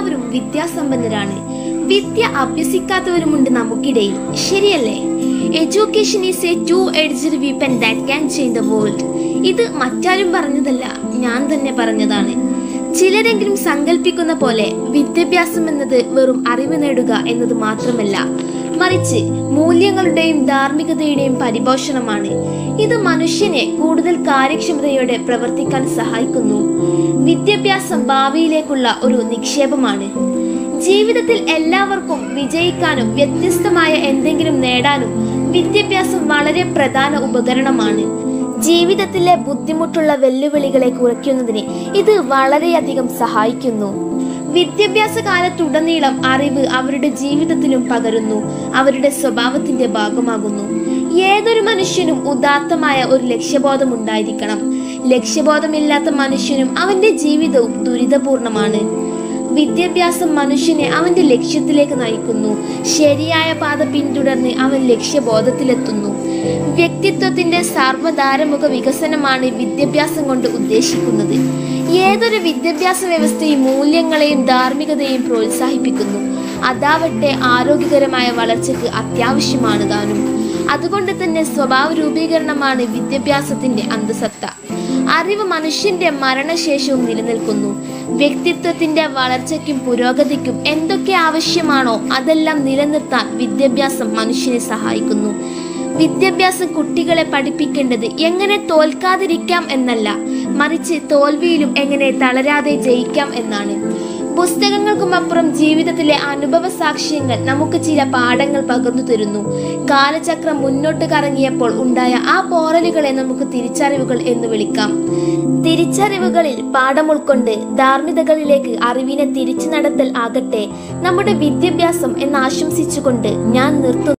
എല്ലാവരും വിദ്യാസമ്പന്നരാണ് വിദ്യ അഭ്യസിക്കാത്തവരുമുണ്ട് നമുക്കിടയിൽ ശരിയല്ലേ education is a two edged weapon that can change the world ഇത് മറ്റാരും പറഞ്ഞതല്ല ഞാൻ തന്നെ പറഞ്ഞതാണ് ചിലരെങ്കിലും സങ്കല്പിക്കുന്ന പോലെ വിദ്യാഭ്യാസം എന്നത് വെറും അറിവ് നേടുക എന്നത് മാത്രമല്ല മറിച്ച് മൂല്യങ്ങളുടെയും ധാർമ്മികതയുടെയും പരിപോഷണമാണ് ഇത് മനുഷ്യനെ കൂടുതൽ കാര്യക്ഷമതയോടെ പ്രവർത്തിക്കാൻ സഹായിക്കുന്നു വിദ്യാഭ്യാസം ഭാവിയിലേക്കുള്ള ഒരു നിക്ഷേപമാണ് ജീവിതത്തിൽ എല്ലാവർക്കും വിജയിക്കാനും വ്യത്യസ്തമായ എന്തെങ്കിലും നേടാനും വിദ്യാഭ്യാസം വളരെ പ്രധാന ഉപകരണമാണ് ജീവിതത്തിലെ ബുദ്ധിമുട്ടുള്ള വെല്ലുവിളികളെ കുറയ്ക്കുന്നതിന് ഇത് വളരെയധികം സഹായിക്കുന്നു വിദ്യാഭ്യാസ കാലത്തുടനീളം അറിവ് അവരുടെ ജീവിതത്തിലും പകരുന്നു അവരുടെ സ്വഭാവത്തിന്റെ ഭാഗമാകുന്നു ഏതൊരു മനുഷ്യനും ഉദാത്തമായ ഒരു ലക്ഷ്യബോധം ഉണ്ടായിരിക്കണം ലക്ഷ്യബോധമില്ലാത്ത മനുഷ്യനും അവന്റെ ജീവിതവും ദുരിതപൂർണമാണ് വിദ്യാഭ്യാസം മനുഷ്യനെ അവന്റെ ലക്ഷ്യത്തിലേക്ക് നയിക്കുന്നു ശരിയായ പാത പിന്തുടർന്ന് അവൻ ലക്ഷ്യബോധത്തിലെത്തുന്നു വ്യക്തിത്വത്തിന്റെ സാർവധാരമുഖ വികസനമാണ് വിദ്യാഭ്യാസം കൊണ്ട് ഉദ്ദേശിക്കുന്നത് ഏതൊരു വിദ്യാഭ്യാസ വ്യവസ്ഥയും മൂല്യങ്ങളെയും ധാർമ്മികതയെയും പ്രോത്സാഹിപ്പിക്കുന്നു അതാവട്ടെ ആരോഗ്യകരമായ വളർച്ചയ്ക്ക് അത്യാവശ്യമാണ് താനും അതുകൊണ്ട് തന്നെ സ്വഭാവ രൂപീകരണമാണ് വിദ്യാഭ്യാസത്തിന്റെ അന്തസത്ത അറിവ് മനുഷ്യന്റെ മരണശേഷവും നിലനിൽക്കുന്നു വ്യക്തിത്വത്തിന്റെ വളർച്ചയ്ക്കും പുരോഗതിക്കും എന്തൊക്കെ ആവശ്യമാണോ അതെല്ലാം നിലനിർത്താൻ വിദ്യാഭ്യാസം മനുഷ്യനെ സഹായിക്കുന്നു വിദ്യാഭ്യാസം കുട്ടികളെ പഠിപ്പിക്കേണ്ടത് എങ്ങനെ തോൽക്കാതിരിക്കാം എന്നല്ല മറിച്ച് തോൽവിയിലും എങ്ങനെ തളരാതെ ജയിക്കാം എന്നാണ് പുസ്തകങ്ങൾക്കും അപ്പുറം ജീവിതത്തിലെ അനുഭവ സാക്ഷ്യങ്ങൾ നമുക്ക് ചില പാഠങ്ങൾ പകർന്നു തരുന്നു കാലചക്രം മുന്നോട്ട് കറങ്ങിയപ്പോൾ ഉണ്ടായ ആ പോറലുകളെ നമുക്ക് തിരിച്ചറിവുകൾ എന്ന് വിളിക്കാം തിരിച്ചറിവുകളിൽ പാഠം ഉൾക്കൊണ്ട് ധാർമ്മികതകളിലേക്ക് അറിവിനെ തിരിച്ചു നടത്തൽ ആകട്ടെ നമ്മുടെ വിദ്യാഭ്യാസം എന്ന് ആശംസിച്ചുകൊണ്ട് ഞാൻ നിർത്തുന്നു